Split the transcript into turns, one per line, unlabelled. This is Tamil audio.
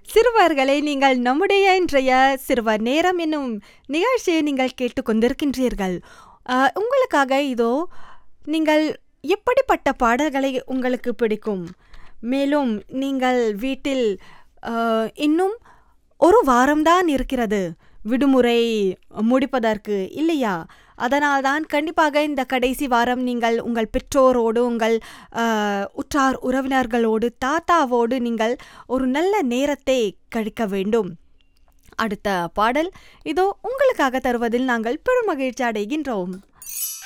சிறுவர்களே நீங்கள் நம்முடைய இன்றைய சிறுவர் நேரம் என்னும் நிகழ்ச்சியை நீங்கள் கேட்டுக்கொண்டிருக்கின்றீர்கள் அஹ், உங்களுக்காக இதோ நீங்கள் எப்படிப்பட்ட பாடல்களை உங்களுக்கு பிடிக்கும் மேலும் நீங்கள் வீட்டில் அஹ், இன்னும் ஒரு வாரம்தான் இருக்கிறது விடுமுறை முடிப்பதற்கு இல்லையா அதனால்தான் கண்டிப்பாக இந்த கடைசி வாரம் நீங்கள் உங்கள் பெற்றோரோடு உங்கள் அஹ், உற்றார் உறவினர்களோடு தாத்தாவோடு நீங்கள் ஒரு நல்ல நேரத்தை கழிக்க வேண்டும் அடுத்த பாடல் இதோ உங்களுக்காக தருவதில் நாங்கள் பெருமகிழ்ச்சி அடைகின்றோம்